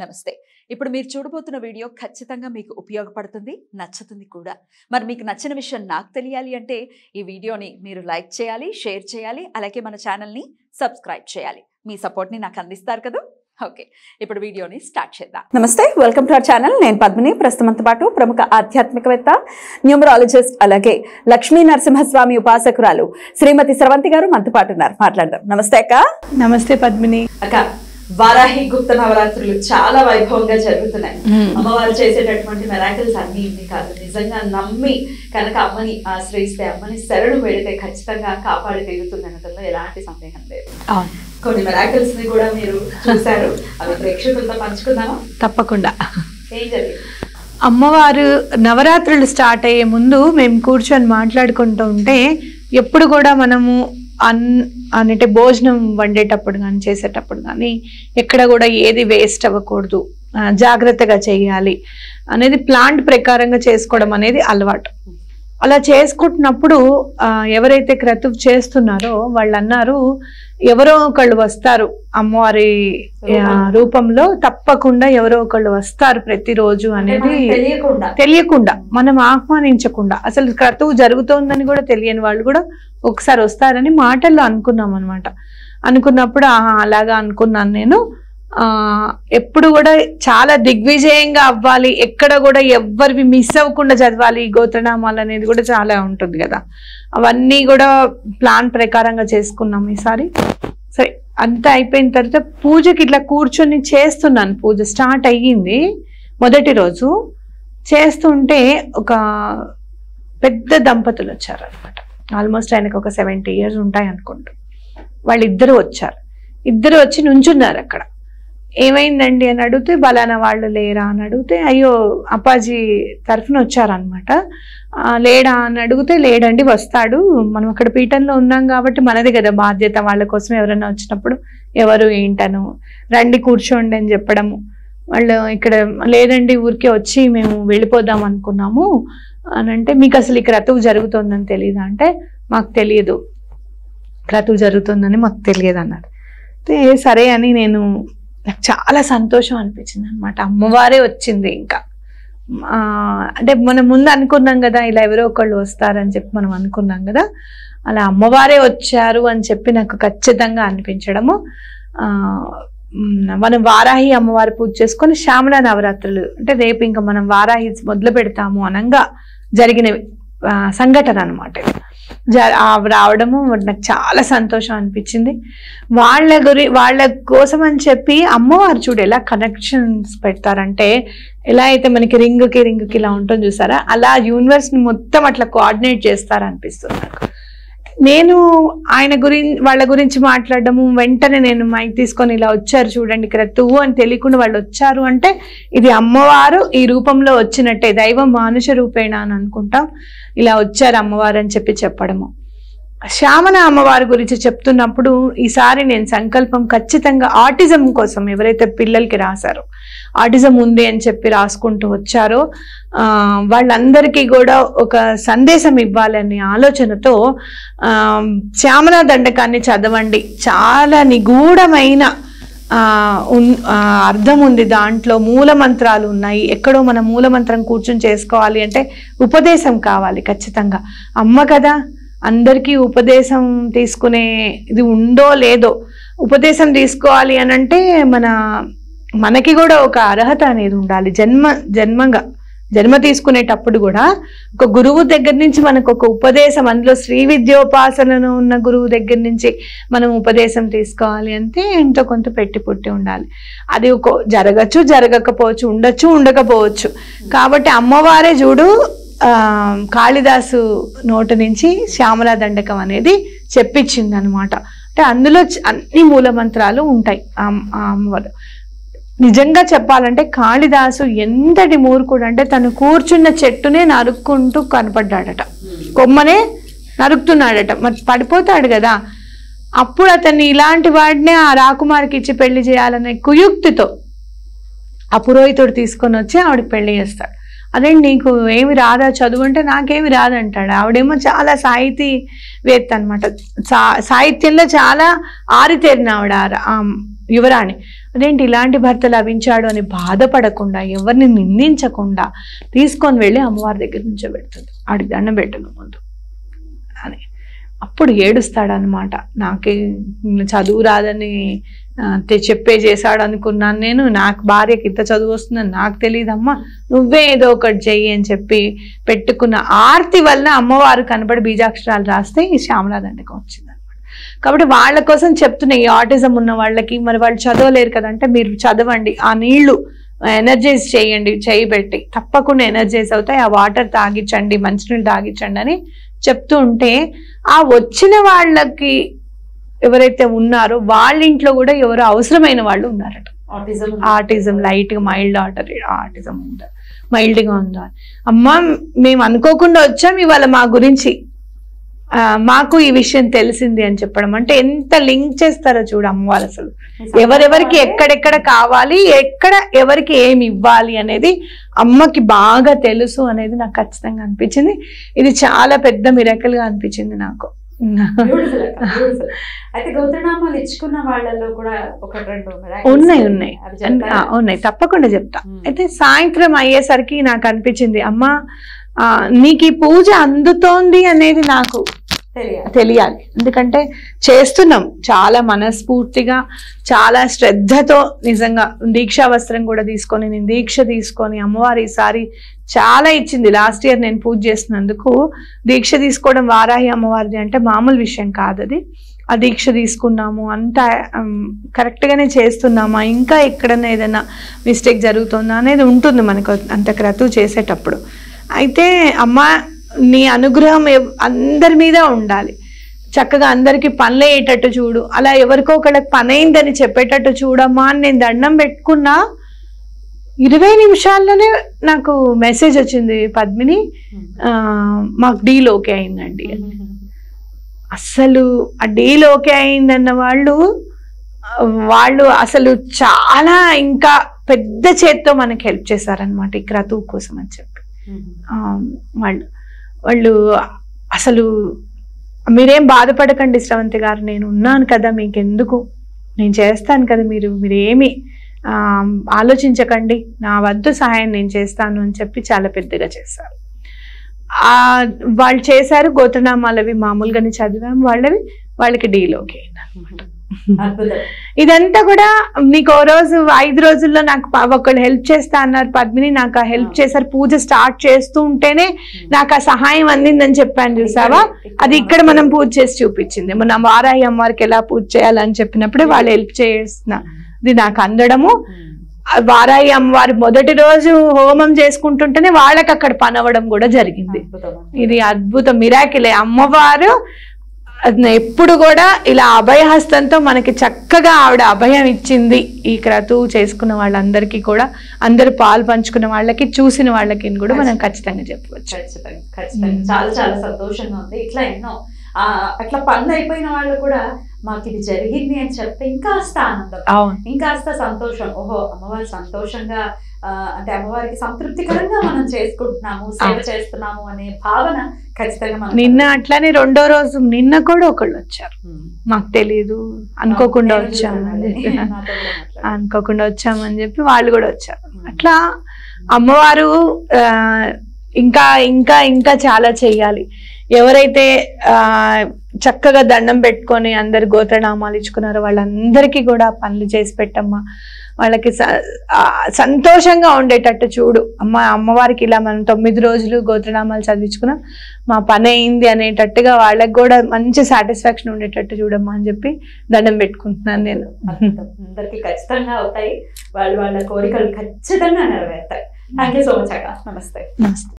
నమస్తే ఇప్పుడు మీరు చూడబోతున్న వీడియో ఖచ్చితంగా మీకు ఉపయోగపడుతుంది నచ్చుతుంది కూడా మరి మీకు నచ్చిన విషయం నాకు తెలియాలి అంటే ఈ వీడియోని మీరు లైక్ చేయాలి షేర్ చేయాలి అలాగే మన ఛానల్ని సబ్స్క్రైబ్ చేయాలి మీ సపోర్ట్ని నాకు అందిస్తారు కదా ఓకే ఇప్పుడు వీడియోని స్టార్ట్ చేద్దాం నమస్తే వెల్కమ్ టు అవర్ ఛానల్ నేను పద్మిని ప్రస్తుతంతో పాటు ప్రముఖ ఆధ్యాత్మికవేత్త న్యూమరాలజిస్ట్ అలాగే లక్ష్మీ నరసింహస్వామి ఉపాసకురాలు శ్రీమతి స్రవంతి గారు మనతో పాటు ఉన్నారు మాట్లాడదాం నమస్తే అక్క నమస్తే పద్మిని అక్క వారాహి గుప్త నవరాత్రులు చాలా వైభవంగా జరుగుతున్నాయి అమ్మవారు చేసేటటువంటి మెరాకిల్స్ అన్ని ఇన్ని కాదు నిజంగా నమ్మి కనుక అమ్మని ఆశ్రయిస్తే అమ్మని శరణు పెడితే ఖచ్చితంగా కాపాడి తీరుతుంది అనడంలో ఎలాంటి సందేహం లేదు అవును కొన్ని మెరాకిల్స్ ని కూడా మీరు చూశారు అవి ప్రేక్షకులతో పంచుకుందామా తప్పకుండా ఏం జరిగింది అమ్మవారు నవరాత్రులు స్టార్ట్ అయ్యే ముందు మేము కూర్చొని మాట్లాడుకుంటూ ఉంటే ఎప్పుడు కూడా మనము అన్ అంటే భోజనం వండేటప్పుడు కానీ చేసేటప్పుడు కానీ ఎక్కడ కూడా ఏది వేస్ట్ అవ్వకూడదు ఆ, జాగ్రత్తగా చేయాలి అనేది ప్లాంట్ ప్రకారంగా చేసుకోవడం అనేది అలవాటు అలా చేసుకుంటున్నప్పుడు ఆ, ఎవరైతే క్రతువు చేస్తున్నారో వాళ్ళు అన్నారు ఎవరో ఒకళ్ళు వస్తారు అమ్మవారి ఆ, రూపంలో తప్పకుండా ఎవరో ఒకళ్ళు వస్తారు ప్రతిరోజు అంటే అనేది మనకు తెలియకుండా తెలియకుండా మనం ఆహ్వానించకుండా అసలు క్రతువు జరుగుతోందని కూడా తెలియని వాళ్ళు కూడా ఒకసారి వస్తారని మాటల్లో అనుకున్నాం అనమాట అనుకున్నప్పుడు ఆహా అలాగా అనుకున్నాను నేను ఆ ఎప్పుడు కూడా చాలా దిగ్విజయంగా అవ్వాలి ఎక్కడ కూడా ఎవ్వరివి మిస్ అవ్వకుండా చదవాలి ఈ గోత్రనామాలు అనేది కూడా చాలా ఉంటుంది కదా అవన్నీ కూడా ప్లాన్ ప్రకారంగా చేసుకున్నాం ఈసారి సరే అంతా అయిపోయిన తర్వాత పూజకి ఇట్లా కూర్చొని చేస్తున్నాను పూజ స్టార్ట్ అయ్యింది మొదటి రోజు చేస్తుంటే ఒక పెద్ద దంపతులు వచ్చారు అనమాట ఆల్మోస్ట్ ఆయనకు ఒక సెవెంటీ ఇయర్స్ ఉంటాయి అనుకుంటా వాళ్ళిద్దరూ వచ్చారు ఇద్దరు వచ్చి నుంచున్నారు అక్కడ ఏమైందండి అని అడిగితే బలానా వాళ్ళు లేరా అని అడిగితే అయ్యో అప్పాజీ తరఫున వచ్చారనమాట లేడా అని అడిగితే లేడండి వస్తాడు మనం అక్కడ పీఠంలో ఉన్నాం కాబట్టి మనది కదా బాధ్యత వాళ్ళ కోసం ఎవరైనా వచ్చినప్పుడు ఎవరు ఏంటను రండి కూర్చోండి అని చెప్పడము వాళ్ళు ఇక్కడ లేదండి ఊరికే వచ్చి మేము వెళ్ళిపోదాం అనుకున్నాము అని అంటే మీకు అసలు ఈ క్రతువు జరుగుతుందని తెలియదు అంటే మాకు తెలియదు క్రతువు జరుగుతుందని మాకు తెలియదు అన్నారు అయితే సరే అని నేను నాకు చాలా సంతోషం అనిపించింది అనమాట అమ్మవారే వచ్చింది ఇంకా ఆ, అంటే మనం ముందు అనుకున్నాం కదా ఇలా ఎవరో ఒకళ్ళు వస్తారని చెప్పి మనం అనుకున్నాం కదా అలా అమ్మవారే వచ్చారు అని చెప్పి నాకు ఖచ్చితంగా అనిపించడము ఆ, మ్, మనం వారాహి అమ్మవారి పూజ చేసుకొని శ్యామల నవరాత్రులు అంటే రేపు ఇంకా మనం వారాహి మొదలు పెడతాము అనంగా జరిగిన ఆ, సంఘటన అనమాట రావడము నాకు చాలా సంతోషం అనిపించింది వాళ్ళ గురి వాళ్ళ కోసం అని చెప్పి అమ్మవారు చూడు ఎలా కనెక్షన్స్ పెడతారంటే ఎలా అయితే మనకి రింగ్కి రింగ్కి ఇలా ఉంటుంది చూసారా అలా యూనివర్స్ని మొత్తం అట్లా కోఆర్డినేట్ చేస్తారనిపిస్తుంది నాకు నేను ఆయన గురించి వాళ్ళ గురించి మాట్లాడడము వెంటనే నేను మైక్ తీసుకొని ఇలా వచ్చారు చూడండి క్రతువు అని తెలియకుండా వాళ్ళు వచ్చారు అంటే ఇది అమ్మవారు ఈ రూపంలో వచ్చినట్టే దైవం మానుష రూపేణ అని అనుకుంటాం ఇలా వచ్చారు అమ్మవారు అని చెప్పి చెప్పడము శ్యామల అమ్మవారి గురించి చెప్తున్నప్పుడు ఈసారి నేను సంకల్పం ఖచ్చితంగా ఆటిజం కోసం ఎవరైతే పిల్లలకి రాశారో ఆటిజం ఉంది అని చెప్పి రాసుకుంటూ వచ్చారో ఆ, వాళ్ళందరికీ కూడా ఒక సందేశం ఇవ్వాలనే ఆలోచనతో ఆ, శ్యామల దండకాన్ని చదవండి చాలా నిగూఢమైన ఆ, ఉన్- ఆ, అర్థం ఉంది దాంట్లో మూల మంత్రాలు ఉన్నాయి ఎక్కడో మన మూల మంత్రం కూర్చొని చేసుకోవాలి అంటే ఉపదేశం కావాలి ఖచ్చితంగా అమ్మ కదా అందరికీ ఉపదేశం తీసుకునే ఇది ఉందో లేదో ఉపదేశం తీసుకోవాలి అని అంటే మన మనకి కూడా ఒక అర్హత అనేది ఉండాలి జన్మ జన్మంగా జన్మ తీసుకునేటప్పుడు కూడా ఒక గురువు దగ్గర నుంచి మనకు ఒక ఉపదేశం అందులో శ్రీ విద్యోపాసనలో ఉన్న గురువు దగ్గర నుంచి మనం ఉపదేశం తీసుకోవాలి అంటే ఎంతో కొంత పెట్టి పుట్టి ఉండాలి అది ఒక జరగచ్చు జరగకపోవచ్చు ఉండొచ్చు ఉండకపోవచ్చు కాబట్టి అమ్మవారే చూడు ఆ, కాళిదాసు నోటి నుంచి శ్యామల దండకం అనేది చెప్పించింది అనమాట అంటే అందులో చ- అన్ని మూల మంత్రాలు ఉంటాయి ఆ అమ్- ఆ అమ్మవారు నిజంగా చెప్పాలంటే కాళిదాసు ఎంతటి మూర్ఖుడు అంటే తను కూర్చున్న చెట్టునే నరుక్కుంటూ కనపడ్డాడట కొమ్మనే నరుకుతున్నాడట మరి పడిపోతాడు కదా అప్పుడు అతన్ని ఇలాంటి వాడినే ఆ రాకుమారికి ఇచ్చి పెళ్లి చేయాలనే కుయుక్తితో ఆ పురోహితుడు తీసుకొని వచ్చి ఆవిడకి పెళ్లి చేస్తాడు అదే నీకు ఏమి రాదా చదువు అంటే నాకేమి రాదంటాడు ఆవిడేమో చాలా సాహితీ వేత్త అనమాట సా సాహిత్యంలో చాలా ఆరితేరిన ఆవిడ ఆ రా- ఆ యువరాణి అదేంటి ఇలాంటి భర్త లభించాడు అని బాధపడకుండా ఎవరిని నిందించకుండా తీసుకొని వెళ్ళి అమ్మవారి దగ్గర నుంచో పెడుతుంది ఆడికి దండం పెట్టను ముందు అని అప్పుడు ఏడుస్తాడనమాట నాకే చదువు రాదని ఆ, తె- చెప్పే చేశాడు అనుకున్నాను నేను నాకు భార్యకి ఇంత చదువు వస్తుందని నాకు తెలియదమ్మా నువ్వే ఏదో ఒకటి చెయ్యి అని చెప్పి పెట్టుకున్న ఆర్తి వల్ల అమ్మవారు కనబడి బీజాక్షరాలు రాస్తే ఈ శ్యామలా దండకం వచ్చింది కాబట్టి వాళ్ళ కోసం చెప్తున్నా ఈ ఆటిజం ఉన్న వాళ్ళకి మరి వాళ్ళు చదవలేరు కదంటే మీరు చదవండి ఆ నీళ్లు ఎనర్జైజ్ చేయండి చేయి పెట్టి తప్పకుండా ఎనర్జైజ్ అవుతాయి ఆ వాటర్ తాగించండి మంచినీళ్ళు తాగించండి అని చెప్తూ ఉంటే ఆ వచ్చిన వాళ్ళకి ఎవరైతే ఉన్నారో వాళ్ళ ఇంట్లో కూడా ఎవరు అవసరమైన వాళ్ళు ఉన్నారట ఆటిజం ఆటిజం లైట్ గా మైల్డ్ ఆటర్ ఆటిజం ఉందా మైల్డ్ గా ఉందా అమ్మ మేము అనుకోకుండా వచ్చాం ఇవాళ మా గురించి ఆ, మాకు ఈ విషయం తెలిసింది అని చెప్పడం అంటే ఎంత లింక్ చేస్తారో చూడు అమ్మవారు అసలు ఎవరెవరికి ఎక్కడెక్కడ కావాలి ఎక్కడ ఎవరికి ఏమి ఇవ్వాలి అనేది అమ్మకి బాగా తెలుసు అనేది నాకు ఖచ్చితంగా అనిపించింది ఇది చాలా పెద్ద మిరకల్ గా అనిపించింది నాకు Beautiful అక్క, beautiful. అయితే గోత్రనామాలు ఇచ్చుకున్న వాళ్ళల్లో కూడా ఒక రెండు miracles ఉన్నాయి ఉన్నాయి అవి అన్- ఆ, చెప్తారా? ఉన్నాయి తప్పకుండా చెప్తా ఉమ్. అయితే సాయంత్రం అయ్యేసరికి నాకు అనిపించింది అమ్మా ఆ, నీకు ఈ పూజ అందుతోంది అనేది నాకు తెలియాలి తెలియాలి ఎందుకంటే చేస్తున్నాం చాలా మనస్ఫూర్తిగా చాలా శ్రద్ధతో నిజంగా దీక్షా వస్త్రం కూడా తీసుకొని నేను దీక్ష తీసుకొని అమ్మవారి ఈసారి చాలా ఇచ్చింది లాస్ట్ ఇయర్ నేను పూజ చేసినందుకు దీక్ష తీసుకోవడం వారాహి అమ్మవారిది అంటే మామూలు విషయం కాదు అది ఆ దీక్ష తీసుకున్నాము అంతా కరెక్ట్ గానే చేస్తున్నామా ఇంకా ఎక్కడైనా ఏదైనా మిస్టేక్ జరుగుతుందా అనేది ఉంటుంది మనకు అంత క్రతువు చేసేటప్పుడు అయితే అమ్మ నీ అనుగ్రహం ఎవ్- అందరి మీద ఉండాలి చక్కగా అందరికి పనులు అయ్యేటట్టు చూడు అలా ఎవరికో ఒకళ్ళకి పని అయిందని చెప్పేటట్టు చూడమ్మా అని నేను దండం పెట్టుకున్నా ఇరవై నిమిషాల్లోనే నాకు మెసేజ్ వచ్చింది పద్మిని ఆ, మాకు డీల్ ఓకే అయిందండి అస్సలు ఆ డీల్ ఓకే అయిందన్న వాళ్ళు ఆ, వాళ్ళు అసలు చాలా ఇంకా పెద్ద చేత్తో మనకి హెల్ప్ చేశారనమాట ఈ క్రతువు కోసం అని చెప్పి ఆ, వాళ్ళు వాళ్ళు అసలు మీరేం బాధపడకండి శ్రవంతి గారు నేను ఉన్నాను కదా మీకు ఎందుకు నేను చేస్తాను కదా మీరు మీరేమి ఆ, ఆలోచించకండి నా వద్దు సహాయం నేను చేస్తాను అని చెప్పి చాలా పెద్దగా చేశారు ఆ వాళ్ళు చేశారు గోత్రనామాలవి మామూలుగానే చదివాం వాళ్ళవి వాళ్ళకి డీల్ ఓకే అయిందనమాట అద్భుతం ఇదంతా కూడా నీకు ఓ రోజు ఐదు రోజుల్లో నాకు ప- ఒకళ్ళు హెల్ప్ చేస్తా అన్నారు పద్మిని నాకు ఆ హెల్ప్ చేశారు పూజ స్టార్ట్ చేస్తూ ఉంటేనే నాకు ఆ సహాయం అందిందని చెప్పాను చూసావా అది ఇక్కడ మనం పూజ చేసి చూపించింది మన వారాహి అమ్మవారికి ఎలా పూజ చేయాలని చెప్పినప్పుడే వాళ్ళు హెల్ప్ చేస్తున్నా ఇది నాకు అందడము ఆ వారాహి అమ్మవారి మొదటి రోజు హోమం చేసుకుంటుంటేనే వాళ్ళకి అక్కడ పని అవ్వడం కూడా జరిగింది అద్భుతం ఇది అద్భుత మిరాకిలే అమ్మవారు అది ఎప్పుడు కూడా ఇలా అభయహస్తంతో మనకి చక్కగా ఆవిడ అభయం ఇచ్చింది ఈ క్రతువు చేసుకున్న వాళ్ళందరికీ కూడా అందరూ పాలు పంచుకున్న వాళ్ళకి చూసిన వాళ్ళకి కూడా మనం ఖచ్చితంగా చెప్పవచ్చు ఖచ్చితంగా ఖచ్చితంగా మ్మ్. చాలా చాలా సంతోషంగా ఉంది ఇట్లా ఎన్నో ఆ అట్లా పనులు అయిపోయిన వాళ్ళు కూడా మాకు ఇది జరిగింది అని చెప్తే ఇంకాస్త ఆనందం అవును ఇంకాస్త సంతోషం ఓహో అమ్మవారు సంతోషంగా ఆ, అంటే అమ్మవారికి సంతృప్తికరంగా మనం చేసుకుంటున్నాము సేవ చేస్తున్నాము అనే భావన ఖచ్చితంగా మనం నిన్న అట్లానే రెండో రోజు నిన్న కూడా ఒకళ్ళు వచ్చారు మ్మ్. మాకు తెలియదు అనుకోకుండా నేను వచ్చామని చూసాను చెప్పి అది. నాతో కూడా మాట్లాడారు. అనుకోకుండా వచ్చామని చెప్పి వాళ్ళు కూడా వచ్చారు అట్లా అమ్మవారు ఆ, ఇంకా ఇంకా ఇంకా చాలా చెయ్యాలి ఎవరైతే ఆ చక్కగా దండం పెట్టుకొని అందరు గోత్రనామాలు ఇచ్చుకున్నారో వాళ్ళందరికీ కూడా పనులు చేసి పెట్టమ్మా వాళ్ళకి స- ఆ, సంతోషంగా ఉండేటట్టు చూడు అమ్మ అమ్మవారికి ఇలా మనం తొమ్మిది రోజులు గోత్రనామాలు చదివించుకున్నాం మా పని అయింది అనేటట్టుగా వాళ్ళకి కూడా మంచి సాటిస్ఫాక్షన్ ఉండేటట్టు చూడమ్మా అని చెప్పి దండం పెట్టుకుంటున్నాను నేను అద్భుతం. అందరికీ ఖచ్చితంగా అవుతాయి వాళ్ళు వాళ్ళ కోరికలు ఖచ్చితంగా నెరవేరుతాయి థ్యాంక్ యూ సో మచ్ అక్క నమస్తే నమస్తే